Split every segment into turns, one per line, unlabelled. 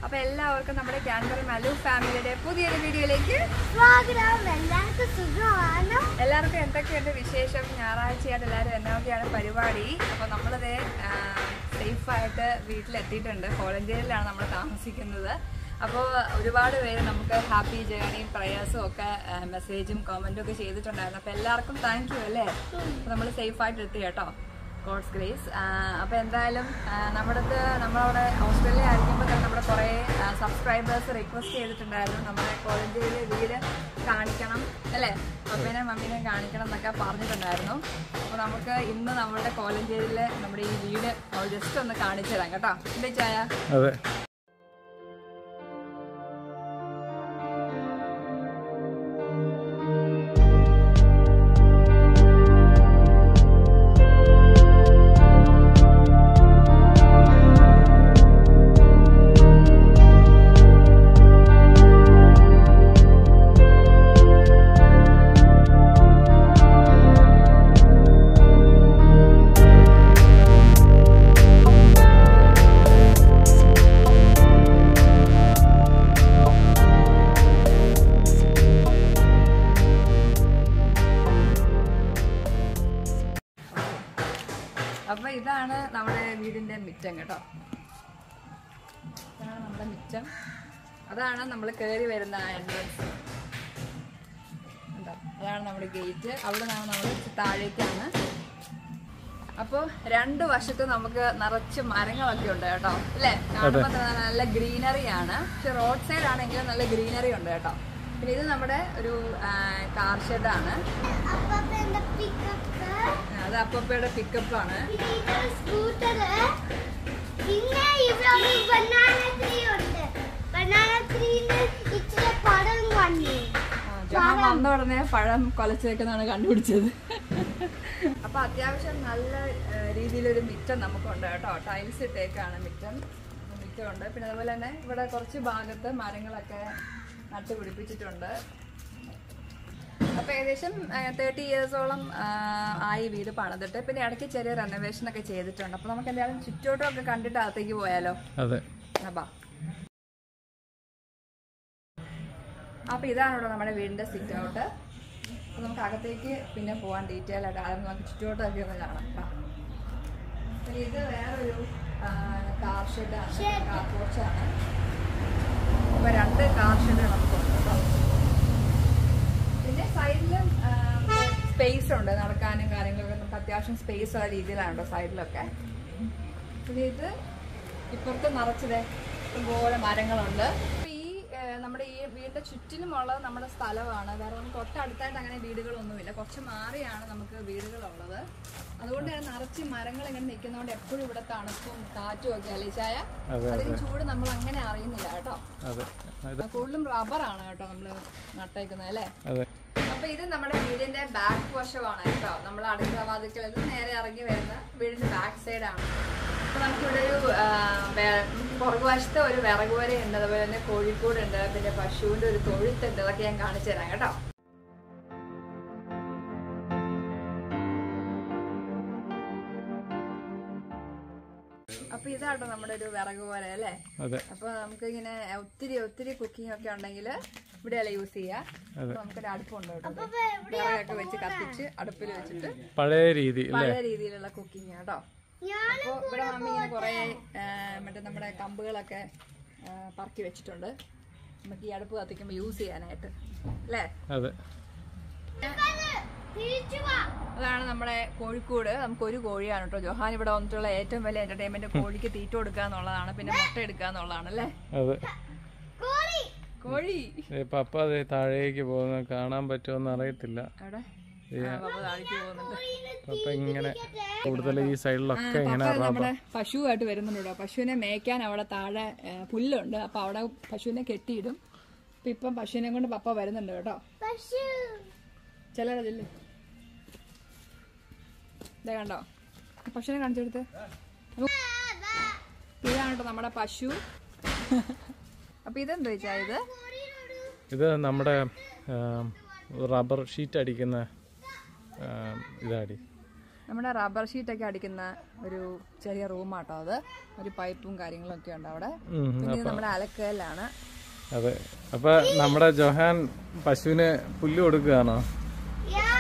അപ്പൊ എല്ലാവർക്കും നമ്മുടെ ക്യാൻബറി മലു ഫാമിലിയുടെ പുതിയൊരു വീഡിയോയിലേക്ക്
സ്വാഗതം എല്ലാവർക്കും സുഖമാണ്
എല്ലാവർക്കും എന്തൊക്കെയുണ്ട് വിശേഷം ഞായറാഴ്ചയായിട്ട് എല്ലാവരും എന്നൊക്കെയാണ് പരിപാടി അപ്പോൾ നമ്മളിത് സേഫായിട്ട് വീട്ടിലെത്തിയിട്ടുണ്ട് കോളഞ്ചേരിയിലാണ് നമ്മൾ താമസിക്കുന്നത് അപ്പോൾ ഒരുപാട് പേര് നമുക്ക് ഹാപ്പി ജേണിയും പ്രയാസും ഒക്കെ മെസ്സേജും കമൻറ്റും ഒക്കെ ചെയ്തിട്ടുണ്ടായിരുന്നു അപ്പോൾ എല്ലാവർക്കും താങ്ക് യു അല്ലേ അപ്പോൾ നമ്മൾ സേഫായിട്ട് എത്തി കേട്ടോ ഗോഡ്സ് ഗ്രേസ് അപ്പോൾ എന്തായാലും ആ, നമ്മുടെ അടുത്ത് നമ്മളവിടെ ഓസ്ട്രേലിയ ആയിരിക്കുമ്പോൾ തന്നെ നമ്മുടെ കുറേ സബ്സ്ക്രൈബേഴ്സ് റിക്വസ്റ്റ് ചെയ്തിട്ടുണ്ടായിരുന്നു നമ്മുടെ കോളേജിലെ വീട് കാണിക്കണം അല്ലേ പപ്പേനെ മമ്മീനെ കാണിക്കണം എന്നൊക്കെ പറഞ്ഞിട്ടുണ്ടായിരുന്നു അപ്പോൾ നമുക്ക് ഇന്ന് നമ്മുടെ കോളേജിൽ നമ്മുടെ ഈ വീട് ജസ്റ്റ് ഒന്ന് കാണിച്ചു തരാം കേട്ടോ എന്താ ചായ
അതെ
അപ്പോൾ ഇതാണ് നമ്മുടെ വീടിൻ്റെ മിറ്റം കേട്ടോ ഇതാണ് നമ്മുടെ മിറ്റം അതാണ് നമ്മൾ കയറി വരുന്ന എൻട്രൻസ് ഉണ്ടോ അതാണ് നമ്മുടെ ഗേറ്റ് അവിടെ നിന്നാണ് നമ്മൾ താഴേക്കാണ് അപ്പോൾ രണ്ട് വശത്ത് നമുക്ക് നിറച്ച് മരങ്ങളൊക്കെ ഉണ്ട് കേട്ടോ അല്ലേ കാണുമ്പോൾ തന്നെ നല്ല ഗ്രീനറി ആണ് പക്ഷെ റോഡ് സൈഡ് ആണെങ്കിലും നല്ല ഗ്രീനറി ഉണ്ട് കേട്ടോ പിന്നെ ഇത് നമ്മുടെ ഒരു കാർ ഷെഡാണ്
അപ്പന്റെ പിക്കപ്പ്
അത് അപ്പപ്പയുടെ പിക്കപ്പ് ആണ്
പിന്നെ ഇതൊരു സ്കൂട്ടർ പിന്നെ ഇവിടെ ഒരു ബനാന ട്രീ ഉണ്ട് ബനാന ട്രീന്ന് ഇച്ചിരി പടം കണ്ടു
ജോഹാൻ വന്ന ഉടനെ പഴം കൊലച്ചേക്കെന്നാണ് കണ്ടുപിടിച്ചത് അപ്പൊ അത്യാവശ്യം നല്ല ഏഹ്, രീതിയിലൊരു മിറ്റം നമുക്കുണ്ട് കേട്ടോ ടൈൽസ് ഇട്ടേക്കാണ് മിറ്റം മിറ്റമുണ്ട് പിന്നെ അതുപോലെ തന്നെ ഇവിടെ കുറച്ച് ഭാഗത്ത് മരങ്ങളൊക്കെ നട്ടുപിടിപ്പിച്ചിട്ടുണ്ട് അപ്പൊ ഏകദേശം തേർട്ടി ഇയേഴ്സോളം ആയി വീട് പണിതിട്ട് പിന്നെ ഇടയ്ക്ക് ചെറിയ റെനോവേഷൻ ഒക്കെ ചെയ്തിട്ടുണ്ട് അപ്പൊ നമുക്ക് എന്തായാലും ചുറ്റോട്ടമൊക്കെ കണ്ടിട്ട് അകത്തേക്ക് പോയാലോ
അതെ
അപ്പാ അപ്പൊ ഇതാണ് ഇവിടെ നമ്മുടെ വീടിന്റെ സിറ്റ് ഔട്ട് അപ്പൊ നമുക്ക് അകത്തേക്ക് പിന്നെ പോവാൻ ഡീറ്റെയിൽ ആയിട്ട് ആദ്യം നമുക്ക് ചുറ്റോട്ടൊക്കെ ഒന്ന് കാണാം വാ. പിന്നെ ഇത് വേറൊരു കാർ ഷെഡാണ് കാർ പോർച്ചാണ് അപ്പൊ രണ്ട് കാർ ഷെഡ് നമുക്കുണ്ട് കേട്ടോ പിന്നെ സൈഡിലും സ്പേസ് ഉണ്ട് നടക്കാനും കാര്യങ്ങളൊക്കെ നമുക്ക് അത്യാവശ്യം സ്പേസ് ഉള്ള രീതിയിലാണ് കേട്ടോ സൈഡിലൊക്കെ പിന്നെ ഇത് ഇപ്പുറത്ത് നിറച്ചത് ഇതുപോലെ മരങ്ങളുണ്ട് അപ്പൊ ഈ ഏഹ്, നമ്മുടെ ഈ വീടിന്റെ ചുറ്റിലുമുള്ളത് നമ്മുടെ സ്ഥലമാണ് വേറെ നമുക്ക് തൊട്ടടുത്തായിട്ട് അങ്ങനെ വീടുകളൊന്നുമില്ല കുറച്ച് മാറിയാണ് നമുക്ക് വീടുകളുള്ളത് അതുകൊണ്ട് തന്നെ നിറച്ച് മരങ്ങൾ ഇങ്ങനെ നിൽക്കുന്നതുകൊണ്ട് എപ്പോഴും ഇവിടെ തണുപ്പും കാറ്റും ഒക്കെ അല്ലേ ചായ
അതെ,
അതിന് ചൂട് നമ്മൾ അങ്ങനെ അറിയുന്നില്ല കേട്ടോ
അതെ ഇത്
കൂടുതലും റബ്ബറാണ് കേട്ടോ നമ്മൾ നട്ടേക്കുന്നത് അല്ലേ
അതെ
അപ്പൊ ഇത് നമ്മുടെ വീടിന്റെ ബാക്ക് വശമാണ് കേട്ടോ നമ്മൾ അടുക്കള വാതിക്കൽ ഇത് നേരെ ഇറങ്ങി വരുന്ന വീടിന്റെ ബാക്ക് സൈഡ് ആണ് അപ്പൊ നമുക്കിവിടെ ഒരു ആ, വെ- പുറകുവശത്ത് ഒരു വിറക് വരയുണ്ട് അതുപോലെ തന്നെ കോഴിക്കോടുണ്ട് പിന്നെ പശുവിന്റെ ഒരു തൊഴുത്തുണ്ട് അതൊക്കെ ഞാൻ കാണിച്ചു തരാം കേട്ടോ അപ്പൊ ഇതാട്ടോ നമ്മുടെ ഒരു വിറക് പോലെ അല്ലേ
അതെ
അപ്പൊ നമുക്ക് ഇങ്ങനെ ഒത്തിരി ഒത്തിരി കുക്കിംഗ് ഒക്കെ ഉണ്ടെങ്കിൽ ഇവിടെയല്ല യൂസ് ചെയ്യാ അപ്പൊ നമുക്കൊരു അടുപ്പുണ്ട് കേട്ടോ വിറകൊക്കെ വെച്ച് കത്തിച്ച് അടുപ്പിൽ വെച്ചിട്ട്
പഴയ രീതി അല്ലേ
പഴയ രീതിയിലുള്ള കുക്കിംഗ് കേട്ടോ അപ്പൊ ഇവിടെ മമ്മി ഇങ്ങനെ കുറെ മറ്റേ നമ്മുടെ കമ്പുകളൊക്കെ ആ, പറക്കി വെച്ചിട്ടുണ്ട് നമുക്ക് ഈ അടുപ്പ് കത്തിക്കുമ്പോൾ യൂസ് ചെയ്യാനായിട്ട് അല്ലേ
അതെ
തിരിച്ചു വാ
അതാണ് നമ്മുടെ കോഴിക്കോട് നമുക്ക് ഒരു കോഴിയാണ് കേട്ടോ ജോഹാൻ ഇവിടെ വന്നിട്ടുള്ള ഏറ്റവും വലിയ എന്റർടൈൻമെന്റ് കോഴിക്ക് തീറ്റ കൊടുക്കുക എന്നുള്ളതാണ് പിന്നെ മുട്ട എടുക്കുക എന്നുള്ളതാണ് അല്ലേ
അതെ
കോഴി
കോഴി
ഏ, പപ്പ അതെ താഴേക്ക് പോകുന്നത് കാണാൻ പറ്റുമെന്ന് അറിയത്തില്ല
അവിടെ ആ, പപ്പ താഴേക്ക് പോകുന്നുണ്ട്
പപ്പ ഇങ്ങനെ കൂടുതൽ ഈ സൈഡിലൊക്കെ ഇങ്ങനെ
പപ്പ നമ്മുടെ പശുവായിട്ട് വരുന്നുണ്ട് കേട്ടോ പശുവിനെ മേയ്ക്കാൻ അവിടെ താഴെ ഏ, പുല്ലുണ്ട് അപ്പൊ അവിടെ പശുവിനെ കെട്ടിയിടും അപ്പൊ ഇപ്പം പശുവിനെ കൊണ്ട് പപ്പ വരുന്നുണ്ട് കേട്ടോ
പശു
ചിലരെ ചെല്ല് ഇതേ കണ്ടോ പശുവിനെ കാണിച്ചെടുത്ത് ഇതാണ് കേട്ടോ നമ്മുടെ പശു അപ്പൊ ഇതെന്താ വെച്ചാ ഇത്
ഇത് നമ്മുടെ ആ, റബ്ബർ ഷീറ്റ് അടിക്കുന്ന ആ, ഇതാടി
നമ്മുടെ റബ്ബർ ഷീറ്റൊക്കെ അടിക്കുന്ന ഒരു ചെറിയ റൂമാട്ടോ അത് ഒരു പൈപ്പും കാര്യങ്ങളും ഒക്കെ ഉണ്ട് അവിടെ
ഉം,
പിന്നെ ഇത് നമ്മുടെ അലക്കലാണ്
അതെ അപ്പൊ നമ്മുടെ ജൊഹാൻ പശുവിന് പുല്ല് കൊടുക്കുകയാണോ
Yeah.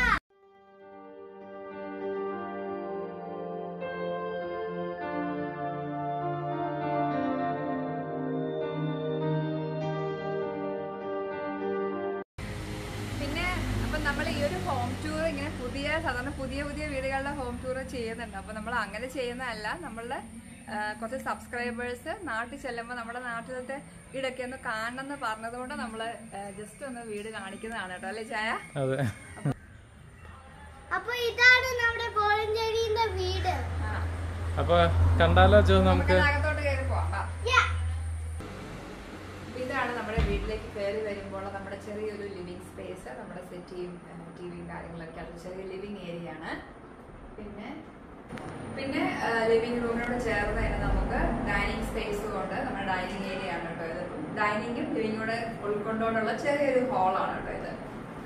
പിന്നെ അപ്പം നമ്മൾ ഈ ഒരു ഹോം ടൂർ ഇങ്ങനെ പുതിയ സാധാരണ പുതിയ പുതിയ വീടുകളുടെ ഹോം ടൂർ ചെയ്യുന്നുണ്ട് അപ്പം നമ്മൾ അങ്ങനെ ചെയ്യുന്നതല്ല നമ്മളുടെ ആ, കുറച്ച് സബ്സ്ക്രൈബേഴ്സ് നാട്ടിൽ ചെല്ലുമ്പോൾ നമ്മുടെ നാട്ടിലത്തെ വീടൊക്കെ ഒന്ന് കാണണം എന്ന് പറഞ്ഞതുകൊണ്ട് നമ്മൾ ജസ്റ്റ് ഒന്ന് വീട് കാണിക്കുന്നതാണ് കേട്ടോ അല്ലേ ചായ
അതെ
അപ്പൊ ഇതാണ് നമ്മുടെ കോളഞ്ചേരിന്റെ വീട്
ആ
അപ്പൊ കണ്ടാലോ ജോ നമുക്ക്
നമുക്ക് അകത്തോട്ട് കയറി പോവാം വാ.
Yeah.
ഇതാണ് നമ്മുടെ വീട്ടിലേക്ക് കയറി വരുമ്പോൾ നമ്മുടെ ചെറിയൊരു ലിവിങ് സ്പേസ് നമ്മുടെ സെറ്റിയും ടി വിയും കാര്യങ്ങളൊക്കെ അത് ചെറിയ ലിവിങ് ഏരിയ ആണ് പിന്നെ പിന്നെ ലിവിങ് റൂമിനോട് ചേർന്ന് തന്നെ നമുക്ക് ഡൈനിങ് സ്പേസും ഉണ്ട് നമ്മുടെ ഡൈനിങ് ഏരിയ ആണ് കേട്ടോ ഇത് ഡൈനിങ്ങും ലിവിംഗ് കൂടെ ഉൾക്കൊണ്ടുകൊണ്ടുള്ള ചെറിയൊരു ഹാളാണ് കേട്ടോ ഇത്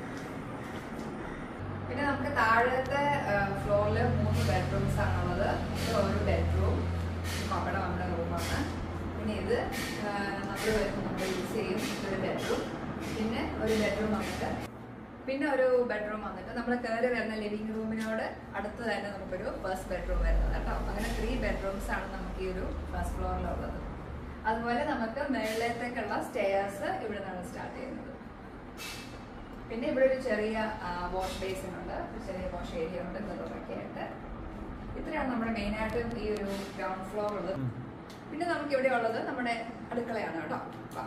പിന്നെ നമുക്ക് താഴത്തെ ഫ്ലോറിൽ മൂന്ന് ബെഡ്റൂംസ് ആണുള്ളത് ഇത് ഒരു ബെഡ്റൂം അവിടെ നമ്മുടെ റൂമാണ് പിന്നെ ഇത് നമ്മൾ വരുമ്പോൾ നമ്മൾ യൂസ് ചെയ്യും ഇതൊരു ബെഡ്റൂം പിന്നെ ഒരു ബെഡ്റൂം വന്നിട്ട് പിന്നെ ഒരു ബെഡ്റൂം വന്നിട്ട് നമ്മൾ കയറി വരുന്ന ലിവിംഗ് റൂമിനോട് അടുത്ത് തന്നെ നമുക്കൊരു ഫസ്റ്റ് ബെഡ്റൂം വരുന്നത് കേട്ടോ അങ്ങനെ ത്രീ ബെഡ്റൂംസ് ആണ് നമുക്ക് ഈ ഒരു ഫസ്റ്റ് ഫ്ലോറിലുള്ളത് അതുപോലെ നമുക്ക് മേളിലത്തേക്കുള്ള സ്റ്റെയർസ് ഇവിടെ നിന്നാണ് സ്റ്റാർട്ട് ചെയ്യുന്നത് പിന്നെ ഇവിടെ ഒരു ചെറിയ വാഷ് ബേസിൻ ഉണ്ട് ഒരു ചെറിയ വാഷ് ഏരിയ ഉണ്ട് മിററൊക്കെ ആയിട്ട് ഇത്രയാണ് നമ്മുടെ മെയിൻ ആയിട്ട് ഈ ഒരു ഗ്രൗണ്ട് ഫ്ലോർ ഉള്ളത് പിന്നെ നമുക്ക് ഇവിടെ ഉള്ളത് നമ്മുടെ അടുക്കളയാണ് കേട്ടോ വാ.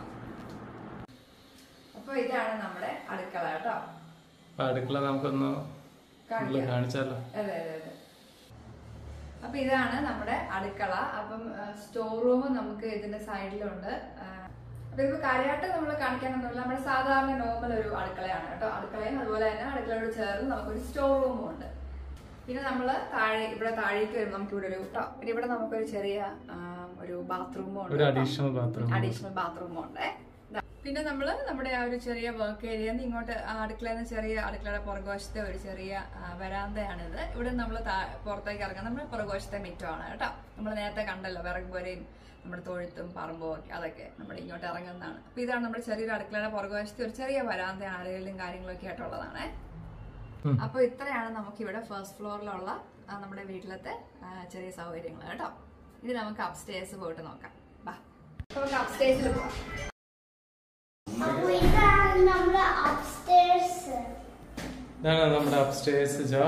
അപ്പൊ ഇതാണ് നമ്മുടെ അടുക്കള കേട്ടോ
അപ്പൊ അടുക്കള നമുക്കൊന്ന് ഉള്ളിൽ
കാണിക്കാം
കാണിച്ചാലോ
അതെ അതെ അതെ അപ്പൊ ഇതാണ് നമ്മുടെ അടുക്കള അപ്പം സ്റ്റോർ റൂം നമുക്ക് ഇതിന്റെ സൈഡിലുണ്ട് ആ, അപ്പൊ ഇപ്പൊ കാര്യമായിട്ട് നമ്മൾ കാണിക്കാനൊന്നുമില്ല നമ്മുടെ സാധാരണ നോർമൽ ഒരു അടുക്കളയാണ് കേട്ടോ അടുക്കളയും അതുപോലെ തന്നെ അടുക്കളയോട് ചേർന്ന് നമുക്കൊരു സ്റ്റോർ റൂമും ഉണ്ട് പിന്നെ നമ്മൾ താഴെ ഇവിടെ താഴേക്ക് വരുമ്പോൾ നമുക്ക് ഇവിടെ ഒരു ട്ടോ, പിന്നെ ഇവിടെ നമുക്കൊരു ചെറിയ ആ, ഒരു ബാത്റൂമും ഉണ്ട്
ഒരു
കേട്ടോ.
അഡീഷണൽ ബാത്റൂം
അഡീഷണൽ ബാത്റൂമും ഉണ്ട് ദാ. പിന്നെ നമ്മൾ നമ്മുടെ ആ ഒരു ചെറിയ വർക്ക് ഏരിയ ഇങ്ങോട്ട് ആ അടുക്കളയിൽ നിന്ന് ചെറിയ അടുക്കളയുടെ പുറകുവശത്തെ ഒരു ചെറിയ ആ, വരാന്തയാണിത് ഇവിടെ നമ്മൾ പുറത്തേക്ക് ഇറങ്ങാൻ നമ്മുടെ പുറകുവശത്തെ മിറ്റമാണ് കേട്ടോ നമ്മൾ നേരത്തെ കണ്ടല്ലോ വിറക് പോരെയും നമ്മുടെ തൊഴുത്തും പറമ്പും ഒക്കെ അതൊക്കെ നമ്മൾ ഇങ്ങോട്ട് ഇറങ്ങുന്നതാണ് അപ്പൊ ഇതാണ് നമ്മുടെ ചെറിയൊരു അടുക്കളയുടെ പുറകുവശത്തെ ഒരു ചെറിയ വരാന്തയാണ് അരകളിലും കാര്യങ്ങളൊക്കെ ആയിട്ടുള്ളതാണ്
ഉം.
അപ്പൊ ഇത്രയാണ് നമുക്ക് ഇവിടെ ഫസ്റ്റ് ഫ്ലോറിലുള്ള ആ, നമ്മുടെ വീട്ടിലത്തെ ആ, ചെറിയ സൗകര്യങ്ങൾ കേട്ടോ ഇനി നമുക്ക് അപ്സ്റ്റേഴ്സ് പോയിട്ട് നോക്കാം ബാ അപ്പൊ നമുക്ക് അപ്സ്റ്റേഴ്സിൽ പോവാം
അപ്പൊ ഇതാണ് നമ്മുടെ അപ്സ്റ്റേഴ്സ്
ഇതാണ് നമ്മുടെ അപ്സ്റ്റേഴ്സ് ജോ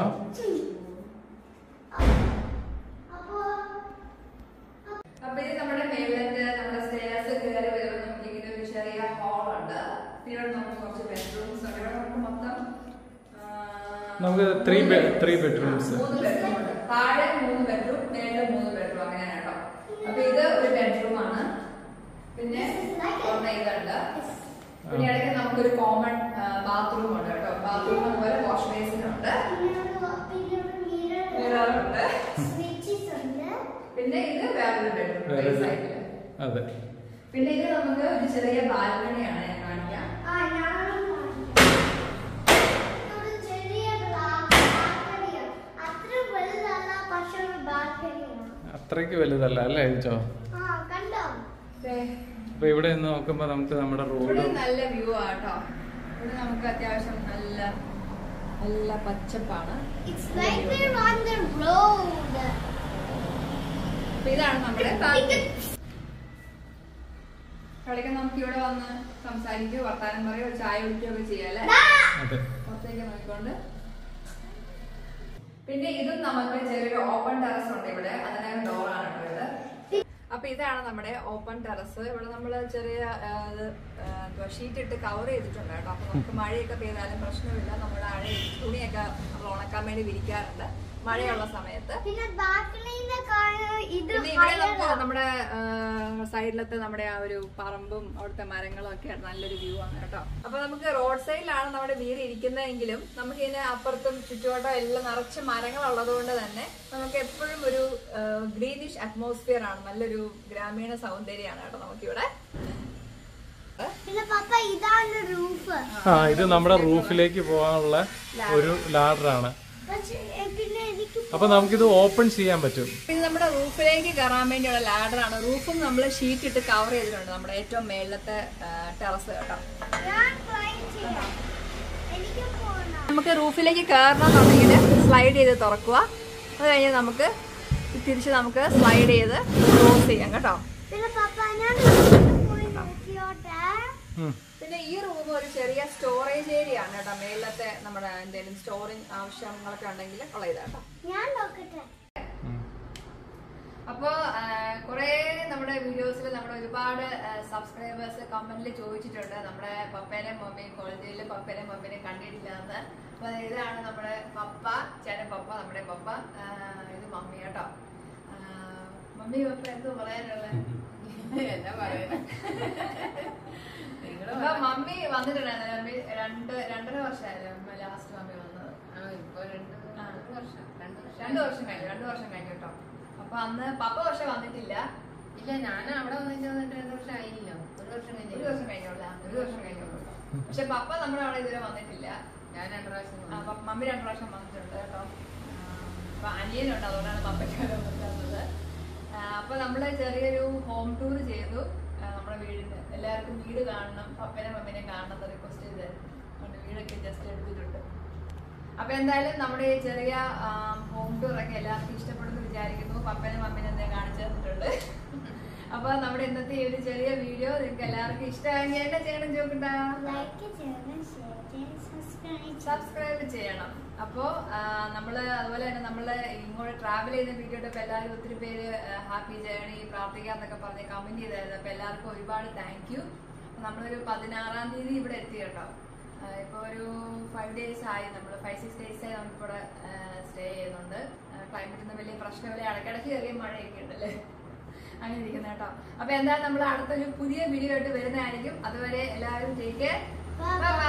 അപ്പൊ
അപ്പൊ ഇത് നമ്മുടെ മേളിലത്തെ നമ്മുടെ സ്റ്റേഴ്സ് കയറി വരുമ്പോൾ നമുക്ക് ഇങ്ങനെ ഒരു ചെറിയ ഹാൾ ഉണ്ട് പിന്നെ ഇവിടെ നമുക്ക് കുറച്ച് ബെഡ്റൂംസ് ഉണ്ട് ഇവിടെ നമുക്ക് മൊത്തം ആ,
നമുക്ക് ത്രീ ത്രീ ബെഡ്റൂംസ്
മൂന്ന് ബെഡ്റൂം ഉണ്ട് താഴെ മൂന്ന് ബെഡ്റൂം മേലെ മൂന്ന് ബെഡ്റൂം അങ്ങനെയാണ് കേട്ടോ അപ്പൊ ഇത് ഒരു ബെഡ്റൂം ആണ് പിന്നെ ഒന്ന് ഇതുണ്ട് പിന്നെ ഇടയ്ക്ക് നമുക്കൊരു കോമൺ ബാത്റൂം ഉണ്ട് കേട്ടോ ബാത്റൂം അതുപോലെ വാഷ് ബേസിൻ ഉണ്ട്
പിന്നെ ഒരു- പിന്നെ ഒരു മിറർ
മിറർ ഉണ്ട്
സ്വിച്ചസ് ഉണ്ട്
പിന്നെ ഇത് വേറൊരു ബെഡ്റൂം
വേറെ ഒരു-
സൈഡില്
അതെ
പിന്നെ ഇത് നമുക്ക് ഒരു ചെറിയ ബാൽക്കണിയാണ് ഞാൻ കാണിക്കാം
ആ ഞാനും കാണിക്കാം. ഒരു ചെറിയ ബാൽക്കണിയാണ് അത്ര വലുതല്ല പക്ഷെ ഒരു ബാൽക്കണിയാണ്
അത്രയ്ക്ക് വലുതല്ല അല്ലേ ജോ
ആ കണ്ടോ
ദേ,
അപ്പൊ ഇവിടെ നിന്ന് നോക്കുമ്പോ നമുക്ക് നമ്മുടെ
ഇവിടെ
റോഡും
നല്ല വ്യൂ ആട്ടോ ഇവിടെ നമുക്ക് അത്യാവശ്യം നല്ല നല്ല പച്ചപ്പാണ്
it's like we're on the road
അപ്പൊ ഇതാണ് നമ്മുടെ ബാൽക്കണി കളിക്കാൻ നമുക്ക് ഇവിടെ വന്ന് സംസാരിക്കുകയോ വർത്താനം പറയുകയോ ഒരു ചായ കുടിക്കുകയോ ഒക്കെ ചെയ്യാം അല്ലേ
അതെ
പുറത്തേക്ക് നോക്കിക്കൊണ്ട് പിന്നെ ഇതും നമുക്ക് ചെറിയൊരു ഓപ്പൺ ടെറസ് ഉണ്ട് ഇവിടെ അതിനെ ഡോറാണ് കേട്ടോ ഇത് അപ്പൊ ഇതാണ് നമ്മുടെ ഓപ്പൺ ടെറസ് ഇവിടെ നമ്മൾ ചെറിയ ആ, ഇത്, ആ, എന്തുവാ ഷീറ്റ് ഇട്ട് കവർ ചെയ്തിട്ടുണ്ട് കേട്ടോ അപ്പൊ നമുക്ക് മഴയൊക്കെ പെയ്താലും പ്രശ്നമില്ല നമ്മുടെ അഴ തുണിയൊക്കെ നമ്മൾ ഉണക്കാൻ വേണ്ടി വിരിക്കാറുണ്ട് മഴയുള്ള സമയത്ത്
പിന്നെ ബാൽക്കണിന്റെ കാണാൻ ഇത്
പിന്നെ ഇവിടെ നമുക്ക്
higher ആ.
നമ്മുടെ സൈഡിലത്തെ നമ്മുടെ ആ ഒരു പറമ്പും അവിടുത്തെ മരങ്ങളും ഒക്കെ ആയിട്ട് നല്ലൊരു വ്യൂ ആണ് കേട്ടോ അപ്പൊ നമുക്ക് റോഡ് സൈഡിലാണ് നമ്മുടെ വീട് ഇരിക്കുന്നതെങ്കിലും നമുക്ക് ഇതിന് അപ്പുറത്തും ചുറ്റുവട്ടം എല്ലാം നിറച്ച് മരങ്ങൾ ഉള്ളത് കൊണ്ട് തന്നെ നമുക്ക് എപ്പോഴും ഒരു ഗ്രീനിഷ് അറ്റ്മോസ്ഫിയർ ആണ് നല്ലൊരു ഗ്രാമീണ സൗന്ദര്യമാണ് കേട്ടോ നമുക്കിവിടെ
പിന്നെ പപ്പ ഇതാണ് റൂഫ്
ആ ഇത് നമ്മുടെ റൂഫിലേക്ക് പോകാനുള്ള ഒരു ലാഡറാണ്
പക്ഷെ പിന്നെ എനിക്ക്
അപ്പൊ നമുക്കിത് ഓപ്പൺ ചെയ്യാൻ പറ്റും
ഇത് നമ്മുടെ റൂഫിലേക്ക് കയറാൻ വേണ്ടിയുള്ള ലാഡറാണ് റൂഫും നമ്മൾ ഷീറ്റ് ഇട്ട് കവർ ചെയ്തിട്ടുണ്ട് നമ്മുടെ ഏറ്റവും മേളിലത്തെ ടെറസ് കേട്ടോ
ഞാൻ ട്രൈ ചെയ്യാം എനിക്ക് പോകണം
നമുക്ക് റൂഫിലേക്ക് കയറണം എന്നുണ്ടെങ്കിൽ സ്ലൈഡ് ചെയ്ത് തുറക്കുക അത് കഴിഞ്ഞ് നമുക്ക് തിരിച്ച് നമുക്ക് സ്ലൈഡ് ചെയ്ത് ക്ലോസ് ചെയ്യാം കേട്ടോ
പിന്നെ പപ്പ ഞാൻ ഇവിടെ പോയി നോക്കിയോട്ടെ
ഉം.
പിന്നെ ഈ റൂം ഒരു ചെറിയ സ്റ്റോറേജ് ഏരിയ ആണ് കേട്ടോ മേളിലത്തെ നമ്മുടെ എന്തെങ്കിലും സ്റ്റോറിങ് ആവശ്യങ്ങളൊക്കെ ഉണ്ടെങ്കിൽ ഉള്ള ഇതാ കേട്ടോ
ഞാൻ നോക്കട്ടെ
ഉം.
അപ്പോൾ കുറേ നമ്മുടെ വീഡിയോസിൽ നമ്മുടെ ഒരുപാട് സബ്സ്ക്രൈബേഴ്സ് കമന്റിൽ ചോദിച്ചിട്ടുണ്ട് നമ്മുടെ പപ്പേനെയും മമ്മിയും കോളേജിൽ പപ്പേനെയും മമ്മീനെയും കണ്ടിട്ടില്ല എന്ന് അപ്പോൾ ഇതാണ് നമ്മുടെ പപ്പ ചേട്ടൻ പപ്പ നമ്മുടെ പപ്പ ആ, ഇത് മമ്മി കേട്ടോ ആ, മമ്മി പപ്പ എന്തോ പറയാനുള്ളത് എന്നാ പറയുന്നത് അപ്പൊ മമ്മി വന്നിട്ടുണ്ടായിരുന്നു മമ്മി രണ്ട് രണ്ടര വർഷമായില്ലേ അമ്മ ലാസ്റ്റ് മമ്മി വന്നത് ആ. രണ്ടു വർഷം കഴിഞ്ഞു രണ്ടു വർഷം കഴിഞ്ഞു കേട്ടോ അപ്പൊ അന്ന് പപ്പ പക്ഷെ വന്നിട്ടില്ല
ഇല്ല ഞാൻ അവിടെ വന്നിട്ട് വന്നിട്ട് രണ്ട് വർഷം ആയില്ലോ ഒരു വർഷം
ഒരു
കഴിഞ്ഞില്ല
വർഷം കഴിഞ്ഞോളൂ ഒരു വർഷം കഴിഞ്ഞോളൂ പക്ഷെ പപ്പ നമ്മുടെ അവിടെ ഇതുവരെ വന്നിട്ടില്ല
ഞാൻ രണ്ട് പ്രാവശ്യം
ആ,
വന്നു.
പപ്പ- മമ്മി രണ്ടു പ്രാവശ്യം വന്നിട്ടുണ്ട് കേട്ടോ ആ, അപ്പൊ അനിയനുണ്ട് അതുകൊണ്ടാണ് പപ്പയ്ക്ക് വന്നിട്ടുള്ളത് ആ, അപ്പൊ നമ്മള് ചെറിയൊരു ഹോം ടൂർ ചെയ്തു ആ, നമ്മുടെ വീടിന് എല്ലാവർക്കും വീട് കാണണം പപ്പനെ മമ്മിനെ കാണണം റിക്വസ്റ്റ് ചെയ്ത് അതുകൊണ്ട് വീടൊക്കെ ജസ്റ്റ് എടുത്തിട്ടുണ്ട് അപ്പൊ എന്തായാലും നമ്മുടെ ഈ ചെറിയ ഹോം ടൂർ ഒക്കെ എല്ലാവർക്കും ഇഷ്ടപ്പെടുന്നു വിചാരിക്കുന്നു പപ്പനെ മമ്മിനെ എന്നെ കാണിച്ചു തന്നിട്ടുണ്ട് അപ്പൊ നമ്മുടെ ഇന്നത്തെ ഈ ഒരു ചെറിയ വീഡിയോ നിങ്ങൾക്ക് എല്ലാവർക്കും ഇഷ്ടമായെങ്കിൽ എന്നെ ചെയ്യണം ചോദിക്കണ്ട
ലൈക്ക് ചെയ്യണം ഷെയർ ചെയ്യണം സബ്സ്ക്രൈബ് ചെയ്യണം
സബ്സ്ക്രൈബ് ചെയ്യണം അപ്പോൾ നമ്മൾ അതുപോലെ തന്നെ നമ്മൾ ഇങ്ങോട്ട് ട്രാവൽ ചെയ്യുന്ന വീഡിയോ ഇട്ടപ്പോൾ എല്ലാവരും ഒത്തിരി പേര് ഹാപ്പി ജേണി പ്രാർത്ഥിക്കാന്നൊക്കെ പറഞ്ഞ് കമന്റ് ചെയ്തായിരുന്നു അപ്പോൾ എല്ലാവർക്കും ഒരുപാട് താങ്ക് യു നമ്മളൊരു പതിനാറാം തീയതി ഇവിടെ എത്തി കേട്ടോ ഇപ്പോൾ ഒരു ഫൈവ് ഡേയ്സ് ആയി നമ്മൾ ഫൈവ് സിക്സ് ഡേയ്സ് ആയി നമുക്കിവിടെ സ്റ്റേ ചെയ്യുന്നുണ്ട് ക്ലൈമറ്റിന് വലിയ പ്രശ്നമില്ല ഇടയ്ക്കിടയ്ക്ക് ചെറിയ മഴയൊക്കെ ഉണ്ടല്ലേ അങ്ങനെ ഇരിക്കുന്ന കേട്ടോ അപ്പൊ എന്തായാലും നമ്മൾ അടുത്തൊരു പുതിയ വീഡിയോ ആയിട്ട് വരുന്നതായിരിക്കും അതുവരെ എല്ലാവരും ടേക്ക്
Bye bye.